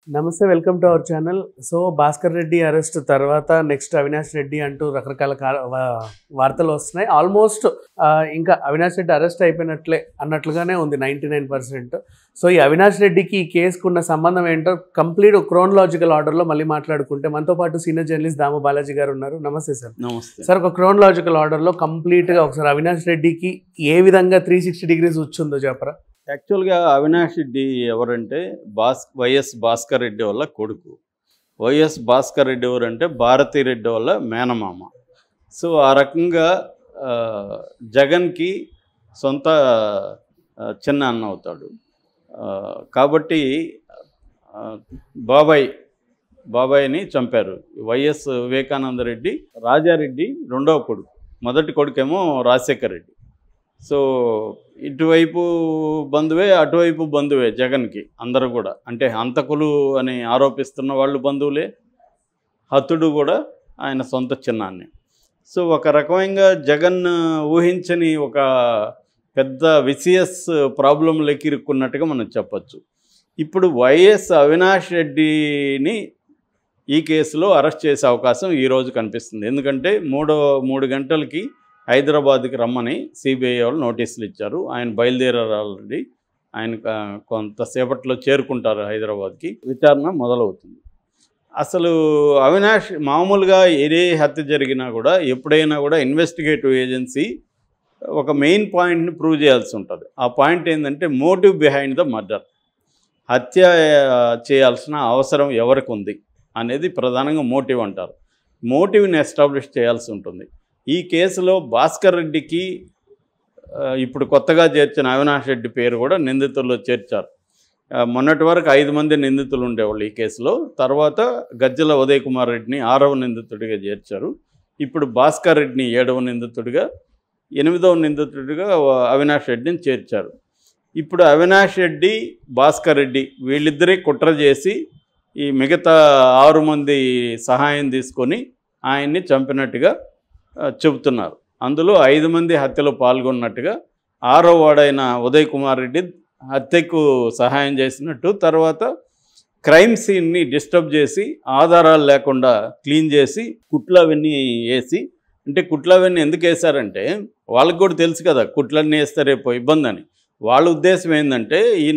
నమస్తే welcome to our channel so Bhaskar Reddy arrest తర్వాత next Avinash Reddy అంటూ రకరకాల కా- వా- వార్తలు వస్తున్నాయి ఆల్మోస్ట్ ఇంకా అవినాష్ రెడ్డి అరెస్ట్ అయిపోయినట్లే అన్నట్లుగానే ఉంది నైంటీ నైన్ పర్సెంట్ సో ఈ అవినాష్ రెడ్డికి ఈ కేసుకు ఉన్న సంబంధం ఏంటో కంప్లీట్ క్రోనలాజికల్ ఆర్డర్లో మళ్ళీ మాట్లాడుకుంటే మనతో పాటు సీనియర్ జర్నలిస్ట్ దామ బాలాజీ గారు ఉన్నారు నమస్తే సార్ నమస్తే సార్ ఒక క్రోనలాజికల్ ఆర్డర్లో కంప్లీట్గా ఒకసారి అవినాష్ రెడ్డికి ఏ విధంగా త్రీ సిక్స్టీ డిగ్రీస్ వచ్చిందో చెప్పరా యాక్చువల్గా అవినాష్ రెడ్డి ఎవరంటే భాస్ వైఎస్ భాస్కర్ రెడ్డి వల్ల కొడుకు వైఎస్ భాస్కర్ రెడ్డి ఎవరంటే భారతీ రెడ్డి వల్ల మేనమామ సో ఆ రకంగా ఆ, జగన్కి సొంత ఆ, చిన్న అన్న అవుతాడు ఆ, కాబట్టి ఆ, బాబాయ్ బాబాయ్ని చంపారు వైఎస్ వివేకానంద రెడ్డి రాజారెడ్డి రెండవ కొడుకు మొదటి కొడుకేమో రాజశేఖర్ రెడ్డి సో ఇటువైపు బంధువే అటువైపు బంధువే జగన్కి అందరూ కూడా అంటే హంతకులు అని ఆరోపిస్తున్న వాళ్ళు బంధువులే హతుడు కూడా ఆయన సొంత చిన్నాన్ని సో ఒక రకమైన జగన్ ఊహించని ఒక పెద్ద విసియస్ ప్రాబ్లంలోకి ఇరుక్కున్నట్టుగా మనం చెప్పచ్చు ఇప్పుడు వైఎస్ అవినాష్ రెడ్డిని ఈ కేసులో అరెస్ట్ చేసే అవకాశం ఈరోజు కనిపిస్తుంది ఎందుకంటే మూడో మూడు గంటలకి హైదరాబాద్కి రమ్మని సిబిఐ వాళ్ళు నోటీసులు ఇచ్చారు ఆయన బయలుదేరారు ఆల్రెడీ ఆయన క- కొంతసేపట్లో చేరుకుంటారు హైదరాబాద్కి విచారణ మొదలవుతుంది అసలు అవినాష్ మామూలుగా ఏ హత్య జరిగినా కూడా ఎప్పుడైనా కూడా ఇన్వెస్టిగేటివ్ ఏజెన్సీ ఒక మెయిన్ పాయింట్ని ప్రూవ్ చేయాల్సి ఉంటుంది ఆ పాయింట్ ఏంటంటే మోటివ్ బిహైండ్ ద మర్డర్ హత్య ఆ, చేయాల్సిన అవసరం ఎవరికి ఉంది అనేది ప్రధానంగా మోటివ్ అంటారు మోటివ్ని ఎస్టాబ్లిష్ చేయాల్సి ఉంటుంది ఈ కేసులో భాస్కర్ రెడ్డికి ఆ, ఇప్పుడు కొత్తగా చేర్చిన అవినాష్ రెడ్డి పేరు కూడా నిందితుల్లో చేర్చారు ఆ, మొన్నటి వరకు ఐదు మంది నిందితులు ఉండేవాళ్ళు ఈ కేసులో తర్వాత గజ్జల ఉదయ్ కుమార్ రెడ్డిని ఆరవ నిందితుడిగా చేర్చారు ఇప్పుడు భాస్కర్ రెడ్డిని ఏడవ నిందితుడిగా ఎనిమిదవ నిందితుడిగా అవినాష్ రెడ్డిని చేర్చారు ఇప్పుడు అవినాష్ రెడ్డి భాస్కర్ రెడ్డి వీళ్ళిద్దరే కుట్ర చేసి ఈ మిగతా ఆరు మంది సహాయం తీసుకొని ఆయన్ని చంపినట్టుగా ఆ, చెబుతున్నారు అందులో ఐదు మంది హత్యలో పాల్గొన్నట్టుగా ఆరో వాడైన ఉదయ్ కుమార్ రెడ్డి హత్యకు సహాయం చేసినట్టు తర్వాత క్రైమ్ సీన్ని డిస్టర్బ్ చేసి ఆధారాలు లేకుండా క్లీన్ చేసి కుట్లు అవన్నీ వేసి అంటే కుట్లు అవన్నీ ఎందుకు వేశారంటే వాళ్ళకి కూడా తెలుసు కదా కుట్లన్నీ వేస్తే రేపు ఇబ్బంది అని వాళ్ళ ఉద్దేశం ఏంటంటే ఈయన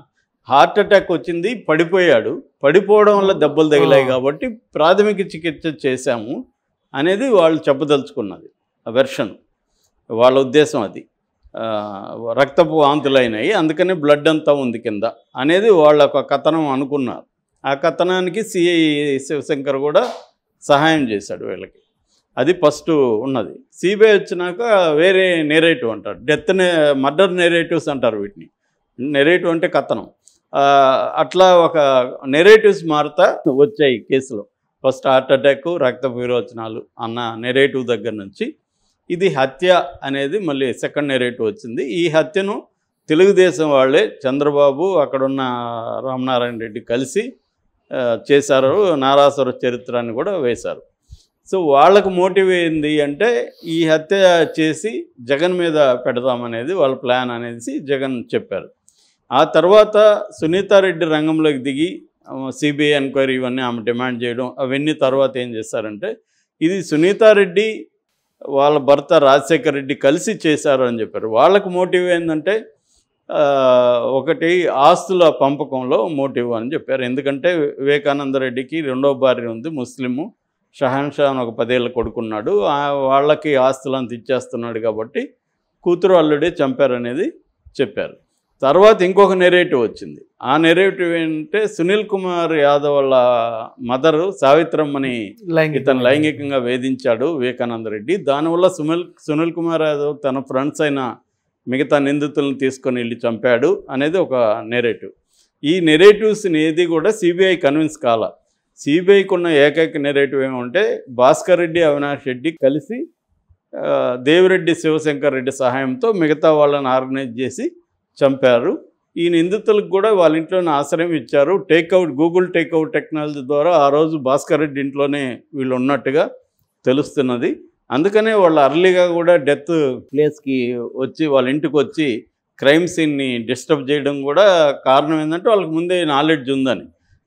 హార్ట్ అటాక్ వచ్చింది పడిపోయాడు పడిపోవడం వల్ల దెబ్బలు తగిలాయి ఆ. కాబట్టి ప్రాథమిక చికిత్స చేశాము అనేది వాళ్ళు చెప్పదలుచుకున్నది వెర్షన్ వాళ్ళ ఉద్దేశం అది ఆ, రక్తపు వాంతులు అయినాయి అందుకని బ్లడ్ అంతా ఉంది కింద అనేది వాళ్ళ ఒక కథనం అనుకున్నారు ఆ కథనానికి సిఐ శివశంకర్ కూడా సహాయం చేశాడు వీళ్ళకి అది ఫస్ట్ ఉన్నది సిబిఐ వచ్చినాక వేరే నెరేటివ్ అంటారు డెత్ మర్డర్ నెరేటివ్స్ అంటారు వీటిని నెరేటివ్ అంటే కథనం ఆ, అట్లా ఒక నెరేటివ్స్ మారుతా వచ్చాయి కేసులో ఫస్ట్ హార్ట్ అటాక్ రక్తపు విరోచనాలు అన్న నెరేటివ్ దగ్గర నుంచి ఇది హత్య అనేది మళ్ళీ సెకండ్ నెరేటివ్ వచ్చింది ఈ హత్యను తెలుగుదేశం వాళ్ళే చంద్రబాబు అక్కడున్న రామనారాయణ రెడ్డి కలిసి ఆ, చేశారు నారాసుర చరిత్రాన్ని కూడా వేశారు సో వాళ్ళకు మోటివ్ ఏంది అంటే ఈ హత్య చేసి జగన్ మీద పెడదామనేది వాళ్ళ ప్లాన్ అనేసి జగన్ చెప్పారు ఆ తర్వాత సునీతారెడ్డి రంగంలోకి దిగి సిబిఐ ఎంక్వైరీ ఇవన్నీ ఆమె డిమాండ్ చేయడం అవన్నీ తర్వాత ఏం చేశారంటే ఇది సునీతారెడ్డి వాళ్ళ భర్త రాజశేఖర్ రెడ్డి కలిసి చేశారు అని చెప్పారు వాళ్ళకు మోటివ్ ఏంటంటే ఆ, ఒకటి ఆస్తుల పంపకంలో మోటివ్ అని చెప్పారు ఎందుకంటే వివేకానంద రెడ్డికి రెండో భార్య ఉంది ముస్లిము షహాన్ షా అని ఒక పదేళ్ళు కొడుకున్నాడు ఆ- వాళ్ళకి ఆస్తులంతా ఇచ్చేస్తున్నాడు కాబట్టి కూతురు అల్లుడే చంపారనేది చెప్పారు తర్వాత ఇంకొక నెరేటివ్ వచ్చింది ఆ నెరేటివ్ ఏంటంటే సునీల్ కుమార్ యాదవ్ వాళ్ళ మదరు సావిత్రమ్మని ఇతను లైంగికంగా వేధించాడు వివేకానంద రెడ్డి దానివల్ల సునీల్ సునీల్ కుమార్ యాదవ్ తన ఫ్రెండ్స్ అయిన మిగతా నిందితులను తీసుకొని వెళ్ళి చంపాడు అనేది ఒక నెరేటివ్ ఈ నెరేటివ్స్ని ఏది కూడా సిబిఐ కన్విన్స్ కాల సిబిఐకి ఉన్న ఏకైక నెరేటివ్ ఏమంటే భాస్కర్ రెడ్డి అవినాష్ రెడ్డి కలిసి ఆ, దేవిరెడ్డి శివశంకర్ రెడ్డి సహాయంతో మిగతా వాళ్ళని ఆర్గనైజ్ చేసి చంపారు ఈ నిందితులకు కూడా వాళ్ళ ఇంట్లోనే ఆశ్రయం ఇచ్చారు టేక్అవుట్ గూగుల్ టేక్అవుట్ టెక్నాలజీ ద్వారా ఆ రోజు భాస్కర్ రెడ్డి ఇంట్లోనే వీళ్ళు ఉన్నట్టుగా తెలుస్తున్నది అందుకనే వాళ్ళు అర్లీగా కూడా డెత్ ప్లేస్కి వచ్చి వాళ్ళ ఇంటికి వచ్చి క్రైమ్ సీన్ని డిస్టర్బ్ చేయడం కూడా కారణం ఏంటంటే వాళ్ళకి ముందే నాలెడ్జ్ ఉందని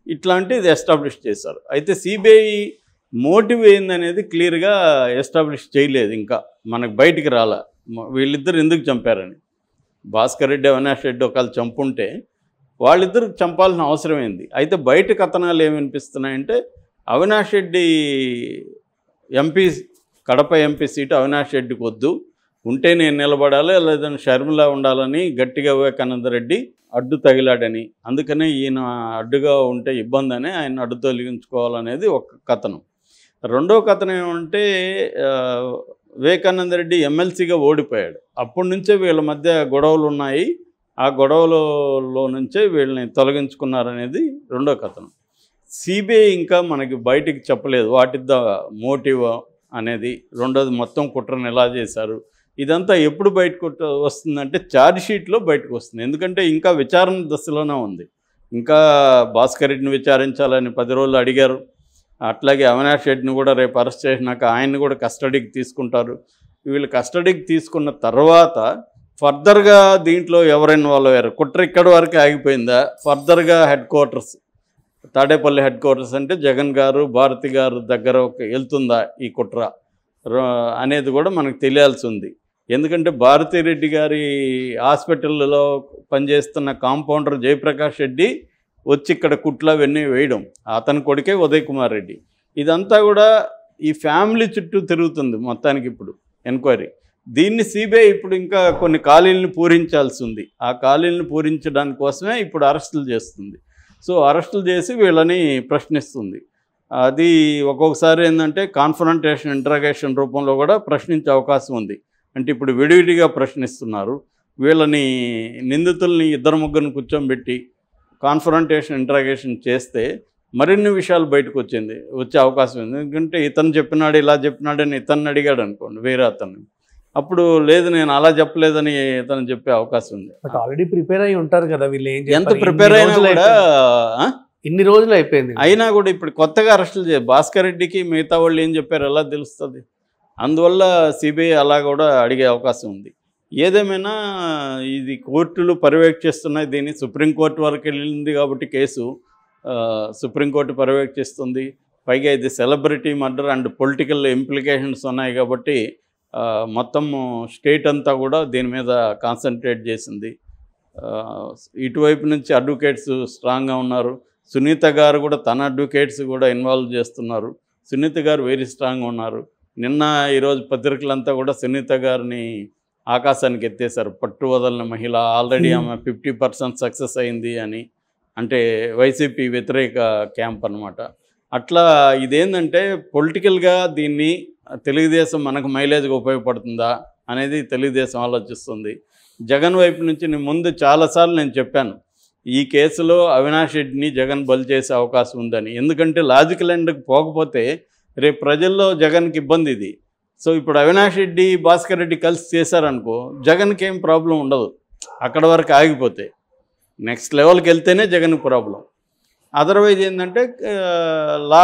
ఇట్లాంటిది ఎస్టాబ్లిష్ చేశారు అయితే సిబిఐ మోటివ్ ఏందనేది క్లియర్గా ఎస్టాబ్లిష్ చేయలేదు ఇంకా మనకు బయటికి రాలా మ- వీళ్ళిద్దరు ఎందుకు చంపారని భాస్కర్ రెడ్డి అవినాష్ రెడ్డి ఒకళ్ళు చంపుంటే వాళ్ళిద్దరు చంపాల్సిన అవసరం ఏంది అయితే బయట కథనాలు ఏమనిపిస్తున్నాయంటే Avinash Reddy MP Kadapa MP seat Avinash రెడ్డికి వద్దు ఉంటే నేను నిలబడాలి లేదంటే షర్మిల ఉండాలని గట్టిగా వివేకానంద రెడ్డి అడ్డు తగిలాడని అందుకనే ఈయన అడ్డుగా ఉంటే ఇబ్బంది అని ఆయన అడ్డు తొలగించుకోవాలనేది ఒక కథనం రెండో కథనం ఏమంటే ఆ, వివేకానంద రెడ్డి ఎమ్మెల్సీగా ఓడిపోయాడు అప్పటి నుంచే వీళ్ళ మధ్య గొడవలు ఉన్నాయి ఆ గొడవలలో నుంచే వీళ్ళని తొలగించుకున్నారనేది రెండో కథనం సిబిఐ ఇంకా మనకి బయటికి చెప్పలేదు వాట్ ఇస్ ద మోటివ్ అనేది రెండోది మొత్తం కుట్రను ఎలా చేశారు ఇదంతా ఎప్పుడు బయటకు వస్తు- వస్తుందంటే ఛార్జ్ షీట్లో బయటకు వస్తుంది ఎందుకంటే ఇంకా విచారణ దశలోనే ఉంది ఇంకా భాస్కర్ రెడ్డిని విచారించాలని పది రోజులు అడిగారు అట్లాగే అవినాష్ రెడ్డిని కూడా రేపు అరెస్ట్ చేసినాక ఆయన్ని కూడా కస్టడీకి తీసుకుంటారు వీళ్ళు కస్టడీకి తీసుకున్న తర్వాత ఫర్దర్గా దీంట్లో ఎవరు ఇన్వాల్వ్ అయ్యారు కుట్ర ఇక్కడ వరకు ఆగిపోయిందా ఫర్దర్గా headquarters Tadepalli headquarters అంటే జగన్ గారు భారతి గారు దగ్గర ఒక వెళ్తుందా ఈ కుట్ర ర- అనేది కూడా మనకు తెలియాల్సి ఉంది ఎందుకంటే భారతిరెడ్డి గారి హాస్పిటల్లో పనిచేస్తున్న కాంపౌండర్ జయప్రకాష్ రెడ్డి వచ్చి ఇక్కడ కుట్లు అవన్నీ వేయడం అతని కొడుకే ఉదయ్ కుమార్ రెడ్డి ఇదంతా కూడా ఈ ఫ్యామిలీ చుట్టూ తిరుగుతుంది మొత్తానికి ఇప్పుడు ఎంక్వైరీ దీన్ని సిబిఐ ఇప్పుడు ఇంకా కొన్ని ఖాళీలను పూరించాల్సి ఉంది ఆ ఖాళీలను పూరించడానికి కోసమే ఇప్పుడు అరెస్టులు చేస్తుంది సో అరెస్టులు చేసి వీళ్ళని ప్రశ్నిస్తుంది అది ఒక్కొక్కసారి ఏంటంటే కాన్ఫరంటేషన్ ఇంటరాగేషన్ రూపంలో కూడా ప్రశ్నించే అవకాశం ఉంది అంటే ఇప్పుడు విడివిడిగా ప్రశ్నిస్తున్నారు వీళ్ళని నిందితుల్ని ఇద్దరు ముగ్గురిని కూర్చోబెట్టి కాన్ఫరంటేషన్ ఇంటరాగేషన్ చేస్తే మరిన్ని విషయాలు బయటకు వచ్చింది వచ్చే అవకాశం ఉంది ఎందుకంటే ఇతను చెప్పినాడు ఇలా చెప్పినాడని ఇతన్ని అడిగాడు అనుకోండి వేరే అతన్ని అప్పుడు లేదు నేను అలా చెప్పలేదని ఇతను చెప్పే అవకాశం ఉంది బట్ ఆల్రెడీ ప్రిపేర్ అయి ఉంటారు కదా వీళ్ళు ఏం ఎంత చెప్పారు? ప్రిపేర్ ఇన్ని అయినా రోజులు కూడా అయిపోయింది. ఆ? ఇన్ని రోజులు అయిపోయింది అయినా కూడా ఇప్పుడు కొత్తగా అరెస్టులు చే భాస్కర్ రెడ్డికి మిగతా వాళ్ళు ఏం చెప్పారు ఎలా తెలుస్తుంది అందువల్ల సిబిఐ అలా కూడా అడిగే అవకాశం ఉంది ఏదేమైనా ఇది కోర్టులు పర్యవేక్షిస్తున్నాయి దీన్ని సుప్రీంకోర్టు వరకు వెళ్ళింది కాబట్టి కేసు ఆ, సుప్రీంకోర్టు పర్యవేక్షిస్తుంది పైగా ఇది celebrity murder and political implications ఉన్నాయి కాబట్టి ఆ, మొత్తం స్టేట్ అంతా కూడా దీని మీద కాన్సన్ట్రేట్ చేసింది ఆ, ఇటువైపు నుంచి అడ్వకేట్స్ స్ట్రాంగ్గా ఉన్నారు సునీత గారు కూడా తన అడ్వకేట్స్ కూడా ఇన్వాల్వ్ చేస్తున్నారు సునీత గారు వెరీ స్ట్రాంగ్ ఉన్నారు నిన్న ఈరోజు పత్రికలంతా కూడా సునీత గారిని ఆకాశానికి ఎత్తేసారు పట్టు వదలని మహిళ ఆల్రెడీ Hmm. ఆమె ఫిఫ్టీ పర్సెంట్ సక్సెస్ అయింది అని అంటే వైసీపీ వ్యతిరేక క్యాంప్ అనమాట అట్లా ఇదేంటంటే పొలిటికల్గా దీన్ని తెలుగుదేశం మనకు మైలేజ్గా ఉపయోగపడుతుందా అనేది తెలుగుదేశం ఆలోచిస్తుంది జగన్ వైపు నుంచి నేను ముందు చాలాసార్లు నేను చెప్పాను ఈ కేసులో అవినాష్ రెడ్డిని జగన్ బలి చేసే అవకాశం ఉందని ఎందుకంటే లాజికల్ ఎండ్కి పోకపోతే రేపు ప్రజల్లో జగన్కి ఇబ్బంది ఇది సో ఇప్పుడు అవినాష్ రెడ్డి భాస్కర్ రెడ్డి కలిసి చేశారనుకో జగన్కి ఏం ప్రాబ్లం ఉండదు అక్కడ వరకు ఆగిపోతే నెక్స్ట్ లెవెల్కి వెళ్తేనే జగన్కి ప్రాబ్లం అదర్వైజ్ ఏంటంటే law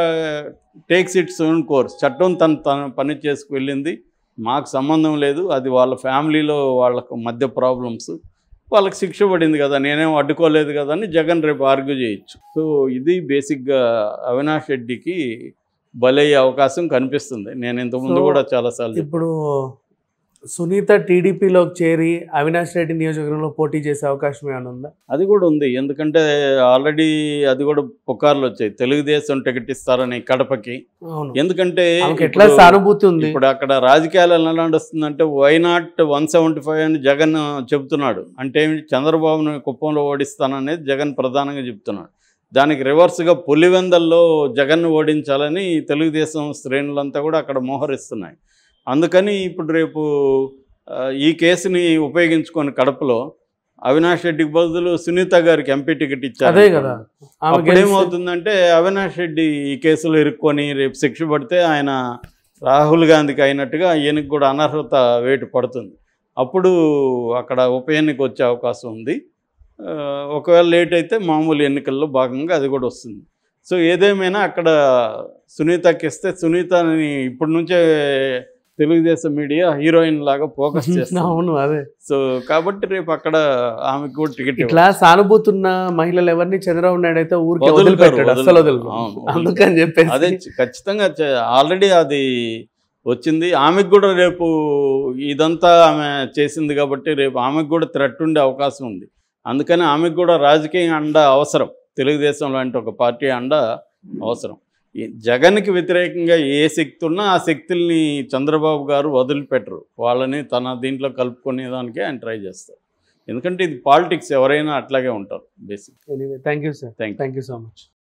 takes its own course చట్టం తన తన పని చేసుకు వెళ్ళింది మాకు సంబంధం లేదు అది వాళ్ళ ఫ్యామిలీలో వాళ్ళకు మధ్య ప్రాబ్లమ్స్ వాళ్ళకి శిక్ష పడింది కదా నేనేం అడ్డుకోలేదు కదా అని జగన్ రేపు ఆర్గ్యూ చేయొచ్చు సో ఇది బేసిక్గా అవినాష్ రెడ్డికి బలయ్యే అవకాశం కనిపిస్తుంది నేను ఇంతకుముందు So, కూడా చాలాసార్లు చెప్పాను. ఇప్పుడు సునీత టీడీపీలోకి చేరి అవినాష్ రెడ్డి నియోజకవర్గంలో పోటీ చేసే అవకాశం ఏమైనా ఉందా అది కూడా ఉంది ఎందుకంటే ఆల్రెడీ అది కూడా పుకార్లు వచ్చాయి తెలుగుదేశం టికెట్ ఇస్తారని కడపకి అవును ఎందుకంటే ఆమెకి ఎట్లా ఇప్పుడు- సానుభూతి ఉంది ఇప్పుడు అక్కడ రాజకీయాలు ఎలా నడుస్తుందంటే why not one seventy five అని జగన్ చెబుతున్నాడు అంటే ఏమిటి? చంద్రబాబును కుప్పంలో ఓడిస్తాననేది జగన్ ప్రధానంగా చెప్తున్నాడు దానికి రివర్స్గా పులివెందల్లో జగన్ను ఓడించాలని తెలుగుదేశం శ్రేణులంతా కూడా అక్కడ మోహరిస్తున్నాయి అందుకని ఇప్పుడు రేపు ఆ, ఈ కేసుని ఉపయోగించుకొని కడపలో అవినాష్ రెడ్డికి బదులు సునీత గారికి ఎంపీ టికెట్ ఇచ్చారు అదే కదా ఆమె అప్పుడు గెలిస్తే- ఏమవుతుందంటే అవినాష్ రెడ్డి ఈ కేసులో ఇరుక్కొని రేపు శిక్ష పడితే ఆయన రాహుల్ గాంధీకి అయినట్టుగా ఈయనకి కూడా అనర్హత వేటు పడుతుంది అప్పుడు అక్కడ ఉప ఎన్నిక వచ్చే అవకాశం ఉంది ఆ, ఒకవేళ లేట్ అయితే మామూలు ఎన్నికల్లో భాగంగా అది కూడా వస్తుంది సో ఏదేమైనా అక్కడ సునీతకి ఇస్తే సునీతని ఇప్పటి నుంచే తెలుగుదేశం మీడియా హీరోయిన్ లాగా ఫోకస్ చేస్తుంది అవును అదే సో కాబట్టి రేపు అక్కడ ఆమెకు కూడా టికెట్ ఇట్లా సానుభూతి ఉన్న మహిళలు ఎవరిని చంద్రబాబు నాయుడు అయితే ఊరికి వదులుతారు, వదిలిపెట్టాడు అసలు వదులుతారు. వదలదు అవును, అందుకని చెప్పేసి అదే చ- ఖచ్చితంగా ఆల్రెడీ అది వచ్చింది ఆమెకు కూడా రేపు ఇదంతా ఆమె చేసింది కాబట్టి రేపు ఆమెకు కూడా థ్రెట్ ఉండే అవకాశం ఉంది అందుకని ఆమెకు కూడా రాజకీయ అండ అవసరం తెలుగుదేశం లాంటి ఒక పార్టీ అండ అవసరం ఈ జగన్కి వ్యతిరేకంగా ఏ శక్తి ఉన్నా ఆ శక్తుల్ని చంద్రబాబు గారు వదిలిపెట్టరు వాళ్ళని తన దీంట్లో కలుపుకునే దానికే ఆయన ట్రై చేస్తారు ఎందుకంటే ఇది పాలిటిక్స్ ఎవరైనా అట్లాగే ఉంటారు basic anyway thank you sir thank you thank you so much